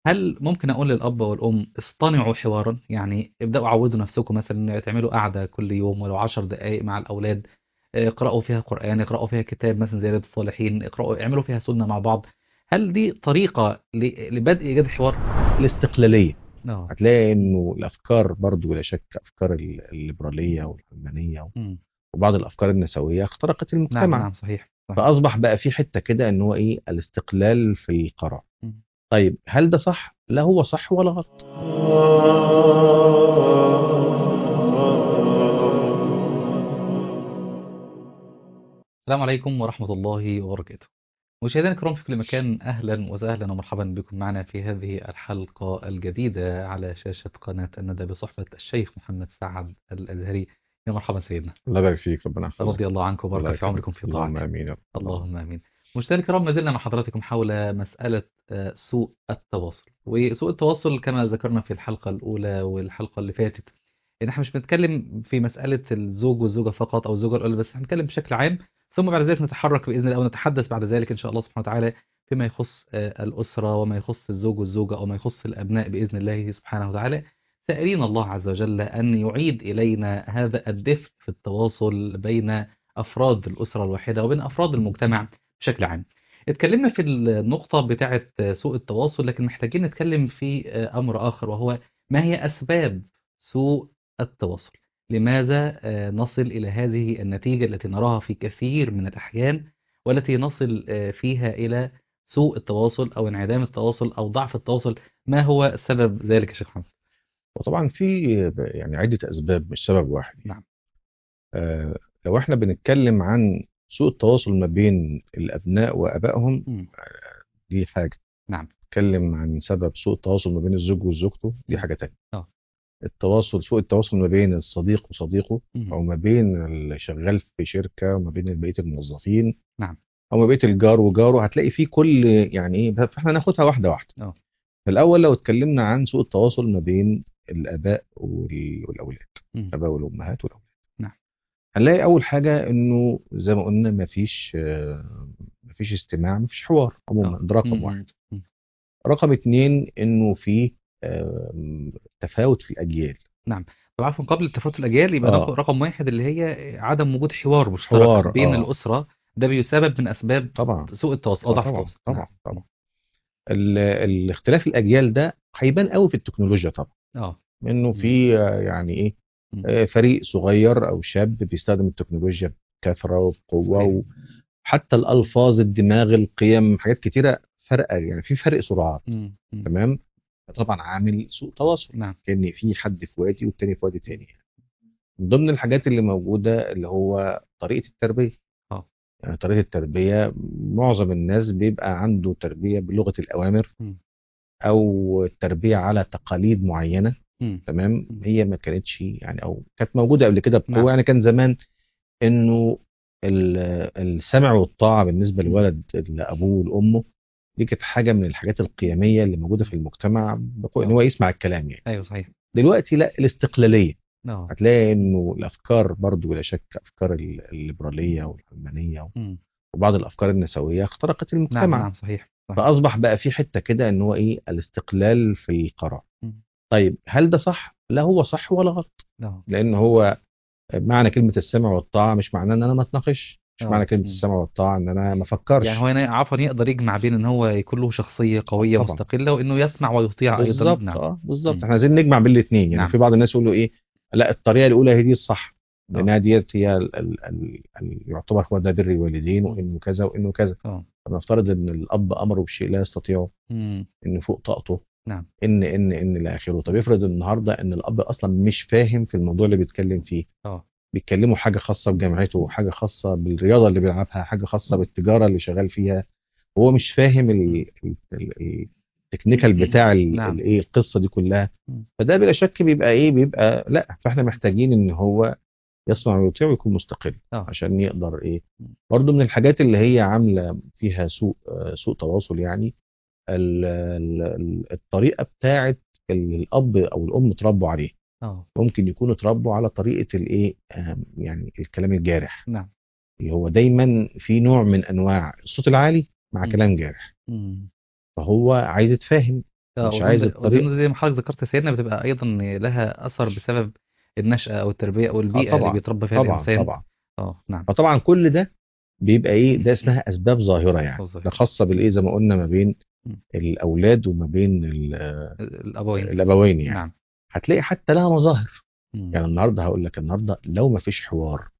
هل ممكن اقول للاب والام اصطنعوا حوارا يعني ابداوا عودوا نفسكم مثلا إن تعملوا قعده كل يوم ولو 10 دقائق مع الاولاد آه، اقرأوا فيها قرآن اقرأوا فيها كتاب مثلا زي رياض الصالحين اقرأوا اعملوا فيها سنة مع بعض هل دي طريقة ل- لبدء إيجاد الحوار؟ الاستقلالية اه هتلاقي انه الافكار برضو بلا شك افكار ال- الليبرالية والعلمانية مم. وبعض الافكار النسوية اخترقت نعم المجتمع نعم صحيح صحيح فاصبح بقى في حتة كده ان هو ايه الاستقلال في القرار مم. طيب هل ده صح لا هو صح ولا غلط السلام عليكم ورحمة الله وبركاته مشاهدينا الكرام في كل مكان أهلا وسهلا ومرحبا بكم معنا في هذه الحلقة الجديدة على شاشة قناة الندى بصحبة الشيخ محمد سعد الأزهري يا مرحبا سيدنا الله يبارك فيك ربنا يحفظك رضي الله عنكم وبارك في عمركم في اللهم طاعته امين يا رب. اللهم امين. مشاهدينا الكرام ما زلنا مع حضراتكم حول مسألة آه، سوء التواصل، وسوء التواصل كما ذكرنا في الحلقة الأولى والحلقة اللي فاتت إن احنا مش بنتكلم في مسألة الزوج والزوجة فقط أو الزوجة الأولى بس هنتكلم بشكل عام ثم بعد ذلك نتحرك بإذن الله ونتحدث بعد ذلك إن شاء الله سبحانه وتعالى فيما يخص آه، الأسرة وما يخص الزوج والزوجة أو ما يخص الأبناء بإذن الله سبحانه وتعالى سائلين الله عز وجل أن يعيد إلينا هذا الدفء في التواصل بين أفراد الأسرة الواحدة وبين أفراد المجتمع بشكل عام اتكلمنا في النقطة بتاعة سوء التواصل لكن محتاجين نتكلم في أمر آخر وهو ما هي أسباب سوء التواصل لماذا آه، نصل إلى هذه النتيجة التي نراها في كثير من الأحيان والتي نصل آه، فيها إلى سوء التواصل أو انعدام التواصل أو ضعف التواصل ما هو سبب ذلك يا شيخ محمد؟ وطبعا في يعني عدة اسباب مش سبب واحد نعم. آه لو احنا بنتكلم عن سوء التواصل ما بين الابناء وابائهم مم. دي حاجة نعم نتكلم عن سبب سوء التواصل ما بين الزوج وزوجته دي حاجة تانية آه. التواصل سوء التواصل ما بين الصديق وصديقه مم. او ما بين اللي شغال في شركة وما بين بقية الموظفين نعم. او ما بين الجار وجاره هتلاقي فيه كل يعني ايه فاحنا ناخدها واحدة واحدة آه. فالاول لو اتكلمنا عن سوء التواصل ما بين الاباء وال- والاولاد مم. الاباء والامهات والاولاد نعم. هنلاقي اول حاجه انه زي ما قلنا مفيش آه، مفيش استماع مفيش حوار عموما آه. ده رقم مم. واحد مم. رقم اتنين انه في آم، تفاوت في الاجيال طبعا عفوا قبل التفاوت الأجيال يبقى آه. رقم- رقم واحد اللي هي عدم وجود حوار مشترك حوار، بين آه. الأسرة ده بيسبب من أسباب طبعا سوء التواصل أو آه، ضعف طبعا التواصل طبعا نعم. طبعا ال- الاختلاف الاجيال ده هيبان قوي في التكنولوجيا طبعا اه انه في آه، يعني ايه مم. آه، فريق صغير او شاب بيستخدم التكنولوجيا بكثره وبقوه صحيح. وحتى الالفاظ الدماغ القيم حاجات كتيره فرق يعني في فرق سرعات مم. مم. تمام طبعا عامل سوء تواصل نعم كان في حد في وادي والتاني في وادي تاني من ضمن الحاجات اللي موجوده اللي هو طريقه التربيه اه يعني طريقه التربيه معظم الناس بيبقى عنده تربيه بلغه الاوامر مم. او التربيه على تقاليد معينه مم. تمام مم. هي ما كانتش يعني او كانت موجوده قبل كده بقوه نعم. يعني كان زمان انه ال- السمع والطاعه بالنسبه مم. للولد لابوه ولامه دي كانت حاجه من الحاجات القيميه اللي موجوده في المجتمع بقوة ان آه. هو يسمع الكلام يعني ايوه صحيح دلوقتي لا الاستقلاليه اه هتلاقي انه الافكار برضو بلا شك افكار ال- الليبراليه والعلمانيه مم. وبعض الافكار النسويه اخترقت نعم المجتمع نعم صحيح صحيح فاصبح بقى في حته كده ان هو ايه الاستقلال في القرار مم. طيب هل ده صح لا هو صح ولا غلط اه لان هو معنى كلمه السمع والطاعه مش معناه ان انا ما اتناقش مش آه. معنى كلمه مم. السمع والطاعه ان انا ما افكرش يعني هو هنا عفوا يقدر يجمع بين ان هو يكون له شخصيه قويه طبعا. مستقله وانه يسمع ويطيع ايضا بالظبط نعم اه بالظبط مم. احنا عايزين نجمع بين الاثنين يعني نعم. في بعض الناس يقولوا ايه لا الطريقه الاولى هي دي الصح آه. لانها ديت هي ال ال ال ال يعتبر هو ده بر الوالدين مم. وانه كذا وانه كذا اه فنفترض ان الاب امره بشيء لا يستطيعه مم. انه فوق طاقته نعم. ان ان ان الى اخره طب افرض النهارده ان الاب اصلا مش فاهم في الموضوع اللي بيتكلم فيه اه بيتكلموا حاجه خاصه بجامعته حاجه خاصه بالرياضه اللي بيلعبها حاجه خاصه بالتجاره اللي شغال فيها هو مش فاهم ال- ال- ال- التكنيكال بتاع ال- نعم. ال- ايه القصه دي كلها مم. فده بلا شك بيبقى ايه بيبقى لا فاحنا محتاجين ان هو يسمع ويطيع ويكون مستقل اه عشان يقدر ايه مم. برضو من الحاجات اللي هي عامله فيها سوء آه، سوء تواصل يعني ال- ال- ال- الطريقه بتاعت اللي الاب او الام اتربوا عليه اه ممكن يكونوا اتربوا على طريقه الايه آم، يعني الكلام الجارح نعم اللي هو دايما في نوع من انواع الصوت العالي مع مم. كلام جارح مم. فهو عايز يتفاهم اه مش عايز وأظن الطريق وأظن زي ما حضرتك ذكرت سيدنا بتبقى أيضا لها أثر بسبب النشأة أو التربية أو اه البيئة اللي طبعا بيتربى فيها طبعا الإنسان طبعا اه نعم فطبعا كل ده بيبقى ايه ده اسمها اسباب ظاهره يعني أسباب ده ظاهرة خاصه بالايه زي ما قلنا ما بين مم. الاولاد وما بين ال- الأبوين الابوين يعني نعم هتلاقي حتى لها مظاهر مم. يعني النهارده هقول لك النهارده لو ما فيش حوار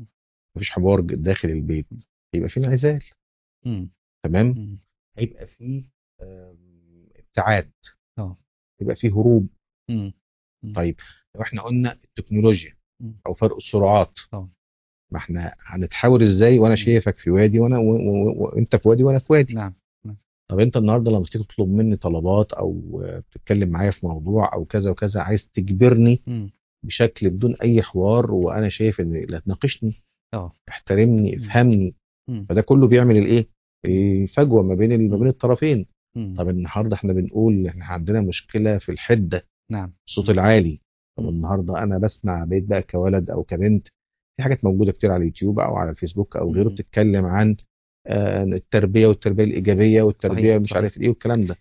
ما فيش حوار داخل البيت يبقى في انعزال مم. تمام مم. هيبقى في آم، ابتعاد اه يبقى في هروب مم. مم. طيب لو احنا قلنا التكنولوجيا مم. او فرق السرعات اه ما احنا هنتحاور ازاي وانا مم. شايفك في وادي وانا و- و- وانت في وادي وانا في وادي نعم طب انت النهارده لما تيجي تطلب مني طلبات او آه، بتتكلم معايا في موضوع او كذا وكذا عايز تجبرني مم. بشكل بدون اي حوار وانا شايف ان لا تناقشني اه احترمني مم. افهمني مم. فده كله بيعمل الايه الفجوه ما بين ال- ما بين الطرفين مم. طب النهارده احنا بنقول احنا عندنا مشكله في الحده نعم الصوت العالي طب مم. النهارده انا بسمع بقيت بقى كولد او كبنت في حاجات موجوده كتير على اليوتيوب او على الفيسبوك او غيره مم. بتتكلم عن آه، التربيه والتربيه الايجابيه والتربيه صحيح مش صحيح عارف ايه والكلام ده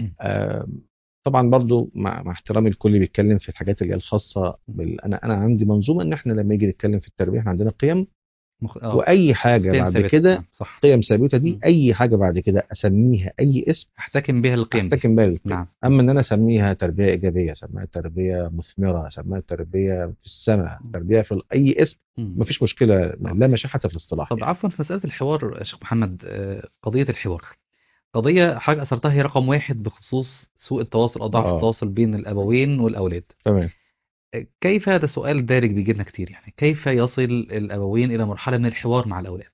آه، طبعا برضو مع, مع احترامي الكل بيتكلم في الحاجات اللي هي الخاصه بال... انا انا عندي منظومه ان احنا لما يجي نتكلم في التربيه احنا عندنا قيم مخ... اه واي حاجه قيم بعد ثابتة كده نعم صح قيم ثابته دي مم. اي حاجه بعد كده اسميها اي اسم احتكم بها القيم دي احتكم بيها للقيم نعم اما ان انا اسميها تربيه ايجابيه اسميها تربيه مثمره اسميها تربيه في السماء مم. تربيه في ال- اي اسم مم. مفيش مشكله آه. لا مشاحه في الاصطلاح طب يعني. عفوا في مسألة الحوار يا شيخ محمد آه، قضية الحوار قضية حاجة أثرتها هي رقم واحد بخصوص سوء التواصل أو ضعف اه التواصل بين الأبوين والأولاد تمام آه، كيف هذا سؤال دارج بيجي لنا كتير يعني كيف يصل الأبوين إلى مرحلة من الحوار مع الأولاد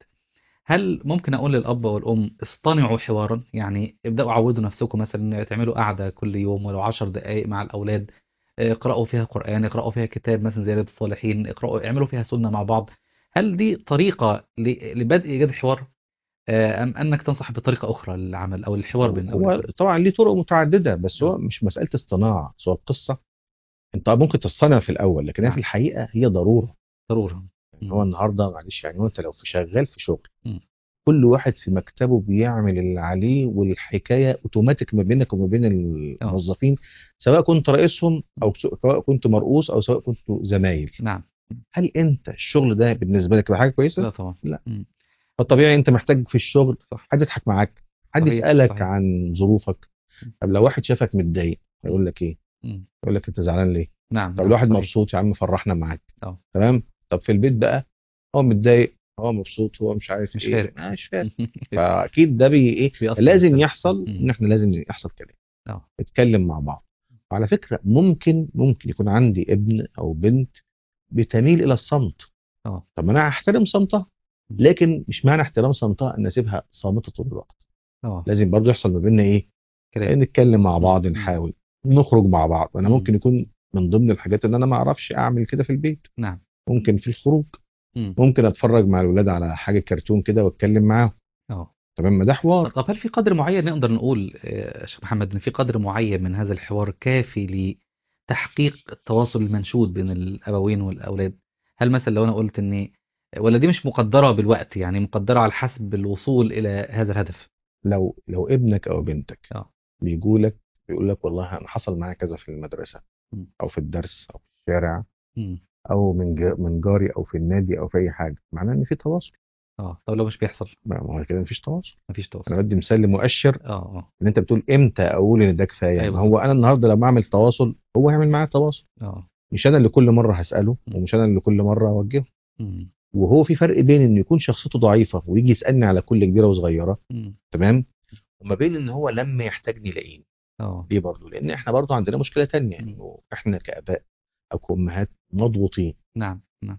هل ممكن أقول للأب والأم اصطنعوا حوارا يعني ابدأوا عودوا نفسكم مثلا تعملوا قعدة كل يوم ولو عشر دقائق مع الأولاد آه، اقرأوا فيها قرآن اقرأوا فيها كتاب مثلا زي رياض الصالحين اقرأوا اعملوا فيها سنة مع بعض هل دي طريقة ل- لبدء إيجاد الحوار آه، أم أنك تنصح بطريقة أخرى للعمل أو الحوار بين هو الأولاد طبعا ليه طرق متعدده بس هو نعم مش مساله اصطناع بس هو القصه انت ممكن تصطنع في الاول لكن هي في نعم الحقيقه هي ضروره ضرورة يعني هو مم. النهارده معلش يعني هو انت لو في شغال في شغل مم. كل واحد في مكتبه بيعمل اللي عليه والحكايه اوتوماتيك ما بينك وما بين اه الموظفين سواء كنت رئيسهم او مم. سواء كنت مرؤوس او سواء كنت زمايل نعم هل انت الشغل ده بالنسبه لك بقى حاجه كويسه؟ لا طبعا لا مم. فطبيعي انت محتاج في الشغل صح حد يضحك معاك حد صحيح يسالك صحيح عن ظروفك مم. طب لو واحد شافك متضايق مم. هيقول لك ايه؟ مم. يقول لك انت زعلان ليه؟ نعم طب نعم لو واحد صحيح مبسوط يا عم فرحنا معاك اه تمام؟ طب في البيت بقى هو متضايق هو مبسوط هو مش عارف مش ايه فارق آه، مش فارق فاكيد ده بي ايه بيأثر لازم بالسلب يحصل ان مم. احنا لازم يحصل كلام اه نتكلم مع بعض وعلى فكره ممكن ممكن يكون عندي ابن او بنت بتميل الى الصمت اه طب ما انا هحترم صمتها مم. لكن مش معنى احترام صمتها ان اسيبها صامته طول الوقت اه لازم برضو يحصل ما بيننا ايه كلام نتكلم مع مم. بعض مم. نحاول نخرج مع بعض انا مم. ممكن يكون من ضمن الحاجات ان انا ما اعرفش اعمل كده في البيت نعم ممكن في الخروج مم. ممكن اتفرج مع الولاد على حاجه كرتون كده واتكلم معاهم اه تمام ما ده حوار طب هل في قدر معين نقدر نقول آه، يا شيخ محمد ان في قدر معين من هذا الحوار كافي لتحقيق التواصل المنشود بين الابوين والاولاد هل مثلا لو انا قلت ان ولا دي مش مقدرة بالوقت يعني مقدرة على حسب الوصول الى هذا الهدف لو لو ابنك او بنتك اه بيجوا لك بيقول لك والله انا حصل معايا كذا في المدرسه مم. او في الدرس او في الشارع مم. او من جا- من جاري او في النادي او في اي حاجه معناه ان في تواصل اه طب لو مش بيحصل ما ما هو كده مفيش تواصل مفيش انا تواصل بدي مثال مؤشر اه اه ان انت بتقول امتى اقول ان ده كفايه ايوه ما هو بالظبط انا النهارده لما اعمل تواصل هو هيعمل معايا تواصل اه مش انا اللي كل مره هساله مم. ومش انا اللي كل مره اوجهه مم. وهو في فرق بين انه يكون شخصيته ضعيفه ويجي يسالني على كل كبيره وصغيره مم. تمام وما بين ان هو لما يحتاجني يلاقيني اه ليه برضه لان احنا برضه عندنا مشكله تانية مم. انه احنا كاباء او كامهات مضغوطين نعم نعم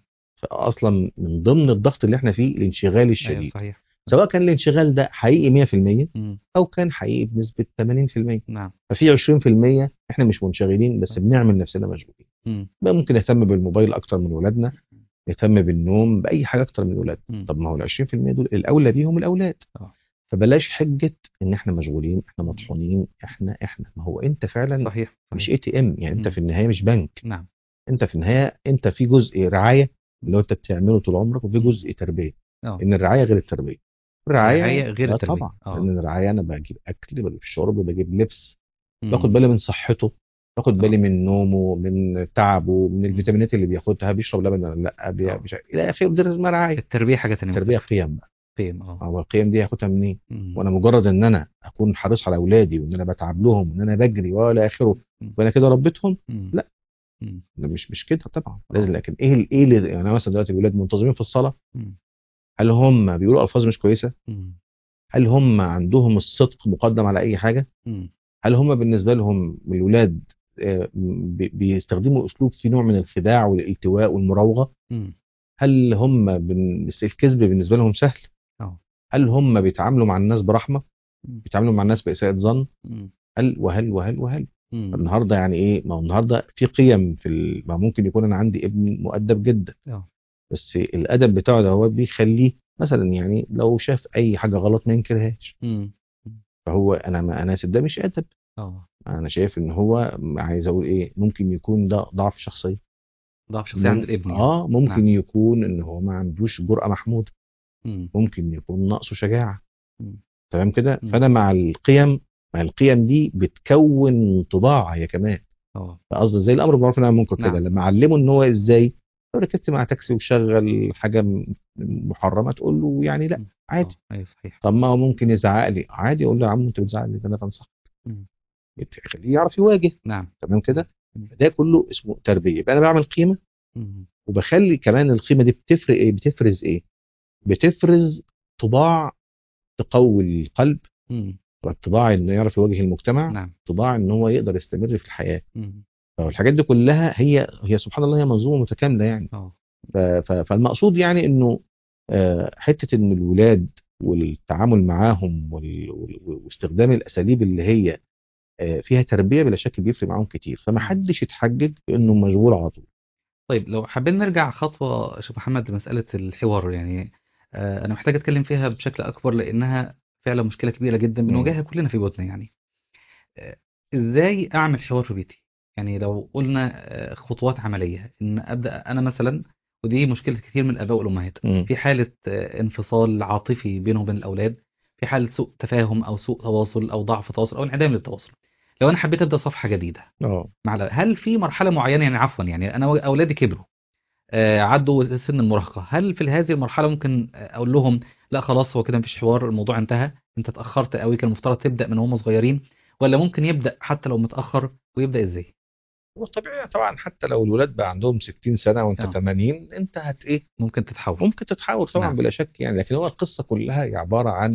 فاصلا من ضمن الضغط اللي احنا فيه الانشغال ايوه الشديد صحيح سواء كان الانشغال ده حقيقي 100% مم. او كان حقيقي بنسبه 80% نعم ففي 20% احنا مش منشغلين بس بنعمل نفسنا مشغولين مم. بقى ممكن نهتم بالموبايل اكتر من ولادنا نهتم بالنوم باي حاجه اكتر من ولادنا مم. طب ما هو ال 20% دول الاولى بيهم الاولاد اه فبلاش حجه ان احنا مشغولين احنا مطحونين احنا احنا ما هو انت فعلا صحيح مش صحيح اي تي ام يعني انت مم. في النهايه مش بنك نعم انت في النهايه انت في جزء رعايه اللي هو انت بتعمله طول عمرك وفي مم. جزء تربيه اه ان الرعايه غير التربيه الرعايه الرعاية غير لا التربية طبعا اه لان الرعايه انا بجيب اكل بجيب شرب بجيب لبس مم. باخد بالي من صحته باخد بالي آه. من نومه من تعبه من الفيتامينات اللي بياخدها بيشرب لبن ولا لا بي... آه. مش... الى اخره دي لازم رعايه التربية حاجة تانية التربيه مختلفة. قيم بقى قيم اه هو القيم دي هاخدها منين مم. وانا مجرد ان انا اكون حريص على اولادي وان انا بتعب لهم وان انا بجري والى اخره مم. وانا كده ربيتهم مم. لا. مم. ده مش مش كده طبعا لازم لكن ايه ال- ايه اللي يعني أنا مثلا دلوقتي الولاد منتظمين في الصلاه مم. هل هم بيقولوا الفاظ مش كويسه مم. هل هم عندهم الصدق مقدم على اي حاجه مم. هل هم بالنسبه لهم الولاد آه، بي- بيستخدموا اسلوب فيه نوع من الخداع والالتواء والمراوغه مم. هل هم بن... بس الكذب بالنسبه لهم سهل اه هل هم بيتعاملوا مع الناس برحمه مم. بيتعاملوا مع الناس باساءه ظن مم. هل وهل وهل وهل مم. النهارده يعني ايه ما هو النهارده في قيم في ال... ما ممكن يكون انا عندي ابن مؤدب جدا اه بس الادب بتاعه ده هو بيخليه مثلا يعني لو شاف اي حاجه غلط ما ينكرهاش مم. فهو انا ما انا ده مش ادب اه انا شايف ان هو عايز اقول ايه ممكن يكون ده ضعف شخصيه ضعف شخصية عند مم- الابن يعني. اه ممكن نعم. يكون ان هو ما عندوش جرأة محمودة مم. ممكن يكون ناقصه شجاعة مم. تمام كده مم. فانا مع القيم مع القيم دي بتكون طباع هي كمان اه فقصدي زي الامر بالمعروف والنهي عن المنكر كده نعم. لما علمه ان هو ازاي لو ركبت مع تاكسي وشغل حاجه م- محرمه تقول له يعني لا مم. عادي اه ايوه صحيح طب ما هو ممكن يزعق لي عادي اقول له يا عم انت بتزعق لي ده انا بنصحك مم. خليه يعرف يواجه نعم تمام كده مم. ده كله اسمه تربيه يبقى انا بعمل قيمه مم. وبخلي كمان القيمه دي بتفرق ايه بتفرز ايه بتفرز طباع تقوي القلب مم. طباع انه يعرف يواجه المجتمع نعم طباع ان هو يقدر يستمر في الحياه مم. فالحاجات دي كلها هي هي سبحان الله هي منظومه متكامله يعني اه ف- ف- فالمقصود يعني انه آه، حته ان الولاد والتعامل معاهم وال- وال- واستخدام الاساليب اللي هي آه، فيها تربيه بلا شك بيفرق معاهم كتير فما حدش يتحجج بانه مشغول على طول طيب لو حابين نرجع خطوة شيخ محمد لمسألة الحوار يعني آه، أنا محتاج أتكلم فيها بشكل أكبر لأنها فعلا مشكلة كبيرة جدا مم. بنواجهها كلنا في بيوتنا يعني آه، إزاي أعمل حوار في بيتي يعني لو قلنا آه، خطوات عملية إن أبدأ أنا مثلا ودي مشكلة كثير من الآباء والأمهات مم. في حالة آه، انفصال عاطفي بينهم وبين الأولاد في حالة سوء تفاهم أو سوء تواصل أو ضعف تواصل أو انعدام للتواصل لو أنا حبيت أبدأ صفحة جديدة اه مع الأ- هل في مرحلة معينة يعني عفوا يعني أنا أولادي كبروا آه، عدوا سن المراهقة هل في هذه المرحلة ممكن آه، أقول لهم لا خلاص هو كده مفيش حوار الموضوع انتهى أنت اتأخرت قوي كان المفترض تبدأ من هم صغيرين ولا ممكن يبدأ حتى لو متأخر ويبدأ إزاي؟ والطبيعي طبعا حتى لو الولاد بقى عندهم 60 سنه وانت آه. 80 انت هت ايه ممكن تتحول ممكن تتحاور طبعا نعم. بلا شك يعني لكن هو القصه كلها هي عباره عن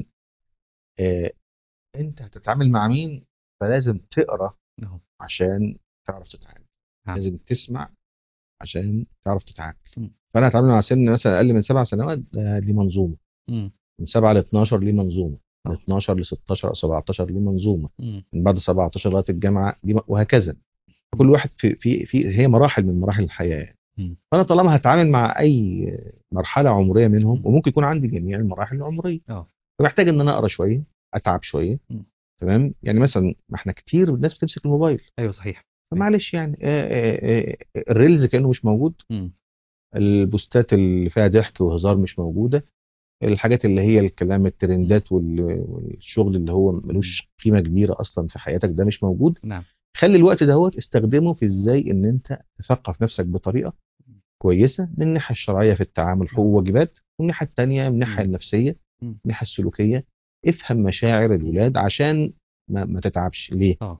آه انت هتتعامل مع مين فلازم تقرا أهو. عشان تعرف تتعامل نعم. لازم تسمع عشان تعرف تتعامل مم. فانا هتعامل مع سن مثلا اقل من سبع سنوات ده ليه منظومه مم. من 7 ل 12 ليه منظومه من آه. 12 ل 16 او 17 ليه منظومه مم. من بعد 17 لغايه الجامعه ليه م- وهكذا كل واحد في في في هي مراحل من مراحل الحياه يعني. مم. فانا طالما هتعامل مع اي مرحله عمريه منهم مم. وممكن يكون عندي جميع المراحل العمريه اه فمحتاج ان انا اقرا شويه اتعب شويه مم. تمام يعني مثلا ما احنا كتير الناس بتمسك الموبايل أيوه صحيح فمعلش يعني آه، آه، آه، الريلز كانه مش موجود مم. البوستات اللي فيها ضحك وهزار مش موجوده الحاجات اللي هي الكلام الترندات وال- والشغل اللي هو ملوش قيمه كبيره اصلا في حياتك ده مش موجود نعم خلي الوقت دهوت استخدمه في ازاي ان انت تثقف نفسك بطريقه كويسه من الناحيه الشرعيه في التعامل حقوق وواجبات والناحيه الثانيه من الناحيه مم. النفسيه مم. من الناحيه السلوكيه افهم مشاعر الولاد عشان ما, ما تتعبش ليه اه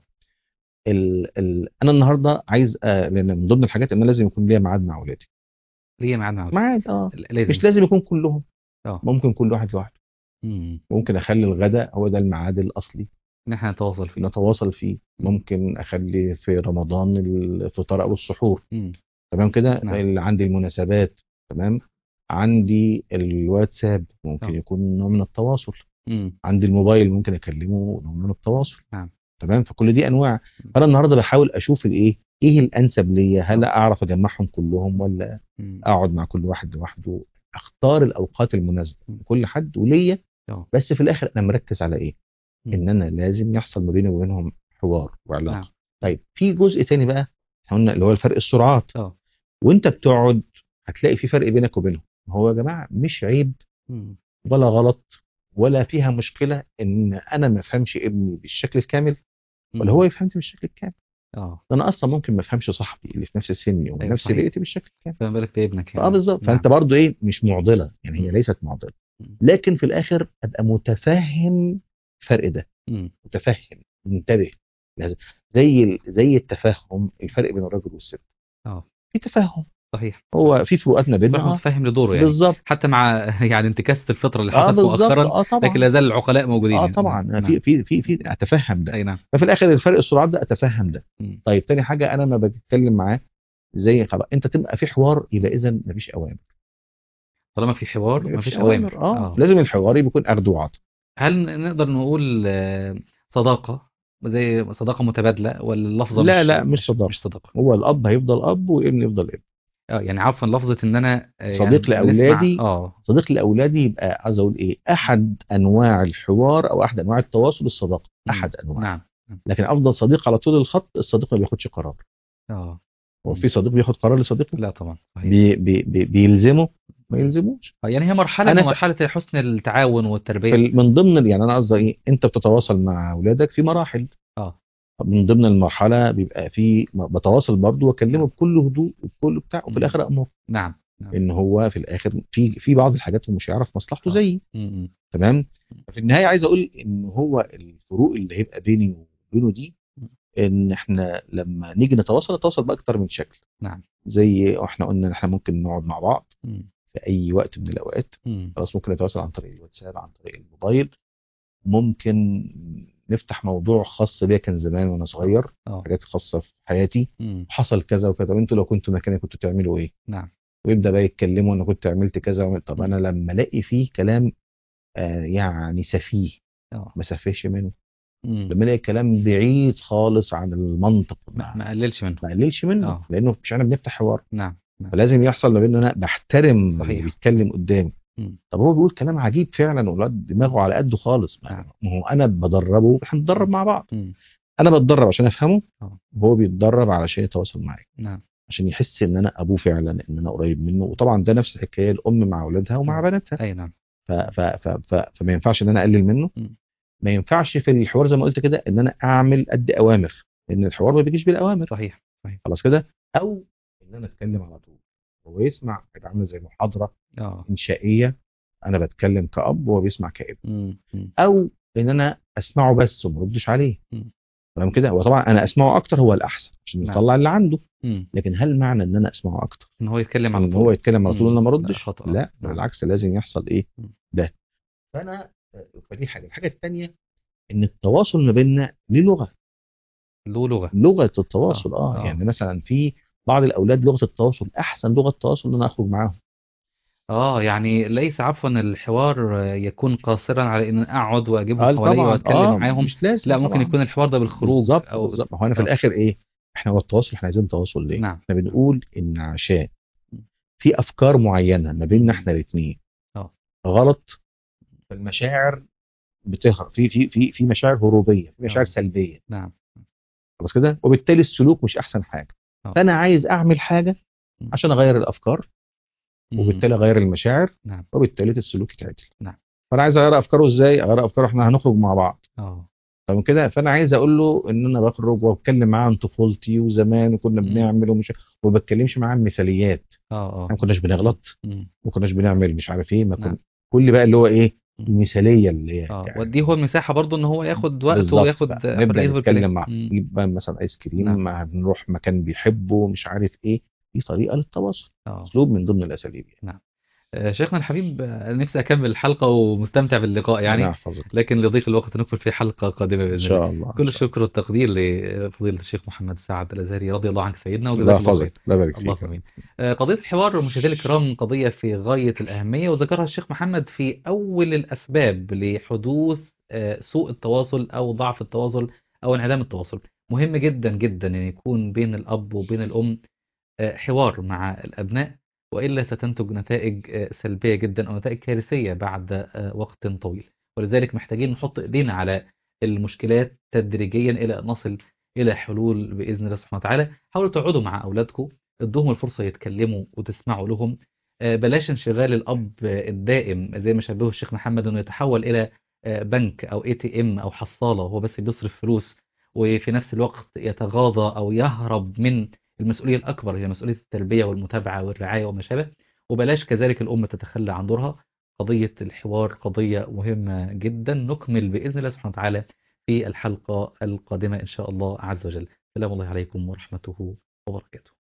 ال ال انا النهارده عايز آه لان من ضمن الحاجات ان أنا لازم يكون ليا ميعاد مع اولادي ليه ميعاد مع ميعاد اه لازم مش لازم يكون كلهم اه ممكن كل واحد لوحده مم. ممكن اخلي الغداء هو ده الميعاد الاصلي إن احنا نتواصل فيه نتواصل فيه مم. ممكن اخلي في رمضان الفطار او السحور مم. تمام كده نعم. اللي عندي المناسبات تمام عندي الواتساب ممكن آه. يكون نوع من التواصل مم. عندي الموبايل ممكن اكلمه نوع من التواصل نعم. تمام فكل دي انواع فانا النهارده بحاول اشوف الايه ايه الانسب ليا هل آه. اعرف اجمعهم كلهم ولا مم. اقعد مع كل واحد لوحده اختار الاوقات المناسبه مم. لكل حد وليا آه. بس في الاخر انا مركز على ايه مم. ان انا لازم يحصل ما بيني وبينهم حوار وعلاقه نعم. طيب في جزء تاني بقى احنا قلنا اللي هو الفرق السرعات اه وانت بتقعد هتلاقي في فرق بينك وبينهم هو يا جماعه مش عيب مم. ولا غلط ولا فيها مشكله ان انا ما افهمش ابني بالشكل الكامل ولا هو يفهمني بالشكل الكامل اه ده انا اصلا ممكن ما افهمش صاحبي اللي في نفس سني ومن أيوة نفس صحيح. بيئتي بالشكل الكامل فما بالك بابنك اه يعني بالظبط نعم. فانت برضو ايه مش معضله يعني هي مم. ليست معضله مم. لكن في الاخر ابقى متفهم الفرق ده مم. متفهم منتبه لهذا. زي ال- زي التفهم الفرق بين الرجل والست اه في تفهم صحيح هو في فروقات ما بيننا الواحد آه، متفهم لدوره يعني بالظبط حتى مع يعني انتكاسة الفطرة اللي اه حصلت بالظبط مؤخرا اه طبعا لكن لا زال العقلاء موجودين اه يعني. طبعا نعم. في في في في اتفهم ده اي نعم ففي الاخر الفرق السرعات ده اتفهم ده مم. طيب تاني حاجه انا ما بتكلم معاه زي خلاص انت تبقى في حوار يبقى اذا مفيش اوامر طالما في حوار مفيش مفيش اوامر اه لازم الحوار يكون اخد وعطاء هل نقدر نقول آه، صداقة زي صداقة متبادلة ولا اللفظة لا، مش لا، مش صداقة. مش صداقة هو الاب هيفضل اب والابن يفضل ابن اه يعني عفوا لفظة ان انا آه، صديق يعني لأولادي. بنسمع- اه صديق لاولادي يبقى عايز اقول ايه احد انواع الحوار او احد انواع التواصل الصداقه مم. احد انواع نعم لكن افضل صديق على طول الخط الصديق ما بياخدش قرار اه هو في صديق بياخد قرار لصديقه لا طبعا صحيح بي بي بي بيلزمه ما يلزموش آه، يعني هي مرحلة أنا من ف- مرحلة حسن التعاون والتربية في ال- من ضمن ال- يعني انا قصدي ايه انت بتتواصل مع اولادك في مراحل اه من ضمن المرحله بيبقى في بتواصل برضه واكلمه بكل هدوء وبكل بتاع وفي مم. الاخر امر نعم نعم ان هو في الاخر في في بعض الحاجات هو مش هيعرف مصلحته آه. زيي م- م. تمام في النهايه عايز اقول ان هو الفروق اللي هيبقى بيني وبينه دي ان احنا لما نيجي نتواصل نتواصل باكتر من شكل نعم زي احنا قلنا ان احنا ممكن نقعد مع بعض م. في اي وقت من الاوقات م. خلاص ممكن نتواصل عن طريق الواتساب عن طريق الموبايل ممكن نفتح موضوع خاص بيا كان زمان وانا صغير اه حاجات خاصه في حياتي م. حصل كذا وكذا وانتوا لو كنتوا مكاني كنتوا تعملوا ايه نعم ويبدا بقى يتكلموا انا كنت عملت كذا وعملت طب م. انا لما الاقي فيه كلام آه يعني سفيه اه ما سفهش منه م. لما الاقي كلام بعيد خالص عن المنطق ما ما ما قللش منه ما قللش منه آه. لانه مش انا بنفتح حوار نعم نعم فلازم يحصل ما بيننا انا بحترم اللي صحيح. بيتكلم قدامي مم. طب هو بيقول كلام عجيب فعلا والواد دماغه على قده خالص ما نعم. ما هو انا بدربه احنا بنتدرب مع بعض م. انا بتدرب عشان افهمه آه. وهو بيتدرب علشان يتواصل معايا نعم عشان يحس ان انا ابوه فعلا ان انا قريب منه وطبعا ده نفس الحكايه الام مع اولادها ومع مم. بناتها اي نعم ف ف ف ف فما ينفعش ان انا اقلل منه مم. ما ينفعش في الحوار زي ما قلت كده ان انا اعمل قد اوامر لان الحوار ما بيجيش بالاوامر صحيح صحيح خلاص كده او ان انا اتكلم على طول هو يسمع يبقى عامل زي محاضره اه انشائيه انا بتكلم كاب وهو بيسمع كابن م. م. او ان انا اسمعه بس وما اردش عليه مم. تمام كده هو طبعا انا اسمعه اكتر هو الاحسن عشان نعم. يطلع اللي عنده م. لكن هل معنى ان انا اسمعه اكتر ان هو يتكلم على ان طول هو يتكلم على طول مم. انا ما لا، اردش خطأ. لا نعم. بالعكس لازم يحصل ايه مم. ده فانا فدي حاجه الحاجه الثانيه ان التواصل ما بيننا ليه لغه له لغة لغه التواصل آه، اه, آه. يعني مثلا في بعض الاولاد لغه التواصل احسن لغه تواصل ان انا اخرج معاهم اه يعني ليس عفوا الحوار آه، يكون قاصرا على ان اقعد واجيبهم آه حواليا طبعا واتكلم اه معاهم مش لازم لا ممكن طبعاً. يكون الحوار ده بالخروج بالظبط او بالظبط ما هو انا في آه. الاخر ايه احنا هو التواصل احنا عايزين تواصل ليه نعم احنا بنقول ان عشان م. في افكار معينه ما بيننا احنا الاثنين اه. غلط فالمشاعر بتهرب في في في في مشاعر هروبيه في مشاعر اه. سلبيه نعم خلاص كده وبالتالي السلوك مش احسن حاجه اه. فانا عايز اعمل حاجه م. عشان اغير الافكار م. وبالتالي اغير المشاعر نعم وبالتالي السلوك يتعدل نعم. فانا عايز اغير افكاره ازاي اغير افكاره احنا هنخرج مع بعض اه تمام كده فانا عايز اقول له ان انا بخرج واتكلم معاه عن طفولتي وزمان وكنا م. بنعمل ومش وما بتكلمش معاه عن مثاليات اه احنا اه ما كناش بنغلط م. ما كناش بنعمل مش عارف ايه ما نعم. كنا كل بقى اللي هو ايه م. المثاليه اللي هي اه يعني واديه هو المساحة برضو ان هو ياخد وقته بالظبط وياخد بقى. حريته نبدا في الكلام نتكلم مع م. نجيب بقى مثلا ايس كريم نعم. مع نروح مكان بيحبه مش عارف ايه دي طريقه للتواصل اه اسلوب من ضمن الاساليب يعني آه، شيخنا الحبيب آه، نفسي اكمل الحلقة ومستمتع باللقاء يعني يعني احفظك لكن لضيق الوقت نكمل في حلقة قادمة ان بإذن الله شاء الله كل إن شاء الشكر والتقدير لفضيلة الشيخ محمد سعد الأزهري رضي الله عنك سيدنا الله وجزاك الله خير يحفظك الله يبارك الله فيك امين آه، قضية الحوار مشاهدينا الكرام قضية في غاية الأهمية وذكرها الشيخ محمد في أول الأسباب لحدوث آه، سوء التواصل أو ضعف التواصل أو انعدام التواصل مهم جدا جدا أن يكون بين الأب وبين الأم آه، حوار مع الأبناء وإلا ستنتج نتائج آه، سلبية جدا أو نتائج كارثية بعد آه، وقت طويل ولذلك محتاجين نحط إيدينا على المشكلات تدريجيا إلى أن نصل إلى حلول بإذن الله سبحانه وتعالى حاولوا تقعدوا مع أولادكم ادوهم الفرصة يتكلموا وتسمعوا لهم آه، بلاش انشغال الأب آه، الدائم زي ما شبهه الشيخ محمد أنه يتحول إلى آه، بنك أو اي تي ام أو حصالة وهو بس بيصرف فلوس وفي نفس الوقت يتغاضى أو يهرب من المسؤولية الأكبر هي مسؤولية التربية والمتابعة والرعاية وما شابه وبلاش كذلك الأم تتخلى عن دورها قضية الحوار قضية مهمة جدا نكمل بإذن الله سبحانه وتعالى في الحلقة القادمة إن شاء الله عز وجل سلام الله عليكم ورحمته وبركاته